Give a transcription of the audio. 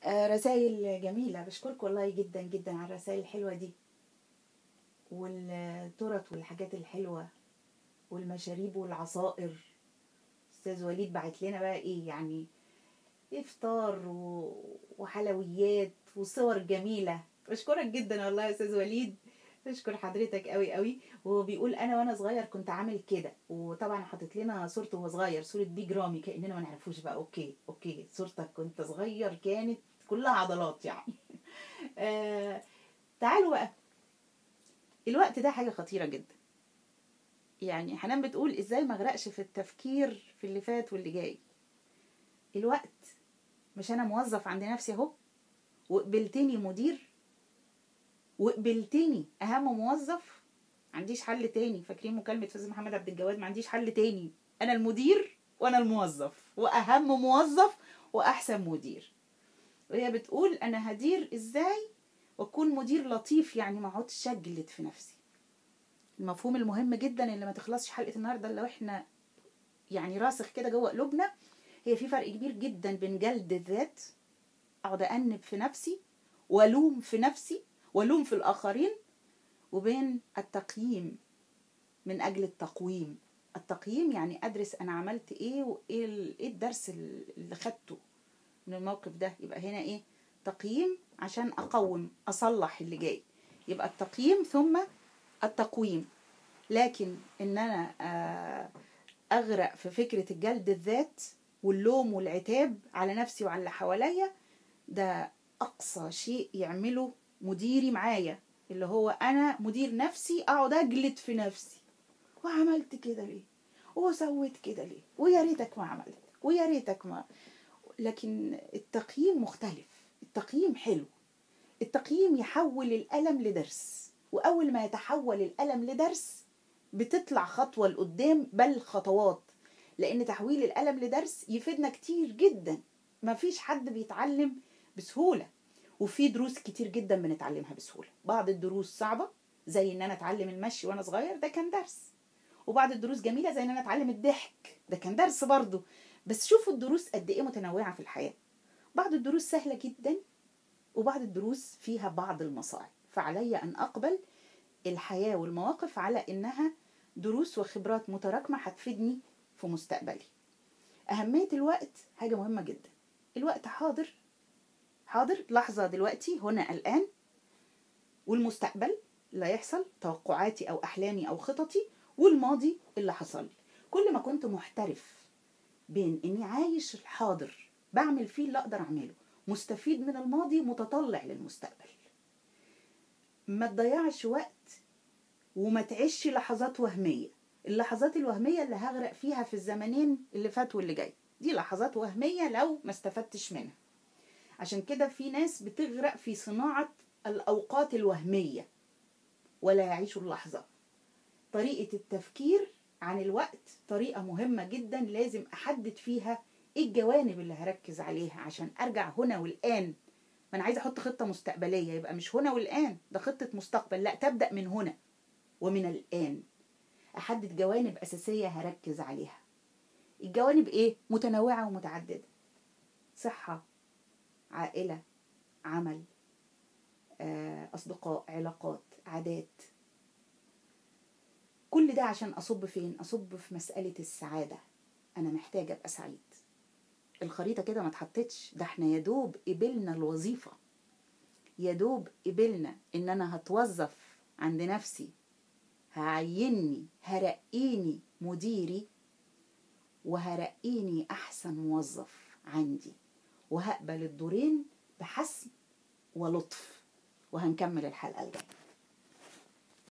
رسائل جميلة بشكرك والله جدا جدا على الرسائل الحلوة دي والترط والحاجات الحلوة والمشاريب والعصائر استاذ وليد بعت لنا بقى ايه يعني افطار و- وحلويات وصور جميلة بشكرك جدا والله يا استاذ وليد بشكر حضرتك قوي قوي وبيقول انا وانا صغير كنت عامل كده وطبعا حاطط لنا صورته وهو صغير صورة بيج رامي كاننا ما نعرفوش بقى اوكي اوكي صورتك كنت صغير كانت كلها عضلات يعني آه تعالوا بقى الوقت ده حاجة خطيرة جدا يعني حنان بتقول ازاي ما اغرقش في التفكير في اللي فات واللي جاي الوقت مش انا موظف عند نفسي اهو وقبلتني مدير وقبلتني اهم موظف ما عنديش حل تاني فاكرين مكالمة استاذ محمد عبد الجواد ما عنديش حل تاني انا المدير وانا الموظف واهم موظف واحسن مدير وهي بتقول انا هدير ازاي واكون مدير لطيف يعني ما اقعدش اجلد في نفسي المفهوم المهم جدا اللي ما تخلصش حلقه النهارده لو احنا يعني راسخ كده جوه قلوبنا هي في فرق كبير جدا بين جلد الذات اقعد انب في نفسي والوم في نفسي والوم في الاخرين وبين التقييم من اجل التقويم التقييم يعني ادرس انا عملت ايه وايه ال- ايه الدرس اللي خدته من الموقف ده يبقى هنا ايه تقييم عشان اقوم اصلح اللي جاي يبقى التقييم ثم التقويم لكن ان انا آه، اغرق في فكره الجلد الذات واللوم والعتاب على نفسي وعلى اللي حواليا ده اقصى شيء يعمله مديري معايا اللي هو انا مدير نفسي اقعد اجلد في نفسي وعملت كده ليه وسويت كده ليه ويا ريتك ما عملت ويا ريتك ما لكن التقييم مختلف التقييم حلو التقييم يحول الألم لدرس وأول ما يتحول الألم لدرس بتطلع خطوة لقدام بل خطوات لأن تحويل الألم لدرس يفيدنا كتير جدا ما فيش حد بيتعلم بسهولة وفي دروس كتير جدا بنتعلمها بسهولة بعض الدروس صعبة زي ان انا اتعلم المشي وانا صغير ده كان درس وبعض الدروس جميلة زي ان انا اتعلم الضحك ده كان درس برضه بس شوفوا الدروس قد ايه متنوعة في الحياة بعض الدروس سهلة جدا وبعض الدروس فيها بعض المصاعب فعلي ان اقبل الحياة والمواقف على انها دروس وخبرات متراكمة هتفيدني في مستقبلي أهمية الوقت حاجة مهمة جدا الوقت حاضر حاضر لحظة دلوقتي هنا الآن والمستقبل اللي هيحصل توقعاتي أو أحلامي أو خططي والماضي اللي حصل لي كل ما كنت محترف بين إني عايش الحاضر بعمل فيه اللي أقدر أعمله مستفيد من الماضي متطلع للمستقبل ما تضيعش وقت وما تعيش لحظات وهمية اللحظات الوهمية اللي هغرق فيها في الزمنين اللي فات واللي جاي دي لحظات وهمية لو ما استفدتش منها عشان كده في ناس بتغرق في صناعة الأوقات الوهمية ولا يعيشوا اللحظة طريقة التفكير عن الوقت طريقة مهمة جدا لازم أحدد فيها إيه الجوانب اللي هركز عليها عشان أرجع هنا والآن ما أنا عايزة أحط خطة مستقبلية يبقى مش هنا والآن ده خطة مستقبل لا تبدأ من هنا ومن الآن أحدد جوانب أساسية هركز عليها الجوانب إيه؟ متنوعة ومتعددة صحة عائلة عمل آه، أصدقاء علاقات عادات كل ده عشان أصب فين؟ أصب في مسألة السعادة أنا محتاجة أبقى سعيد الخريطة كده ما اتحطتش ده احنا يا دوب قبلنا الوظيفة يا دوب قبلنا إن أنا هتوظف عند نفسي هعيني هرقيني مديري وهرقيني أحسن موظف عندي وهقبل الدورين بحسم ولطف وهنكمل الحلقة الجاية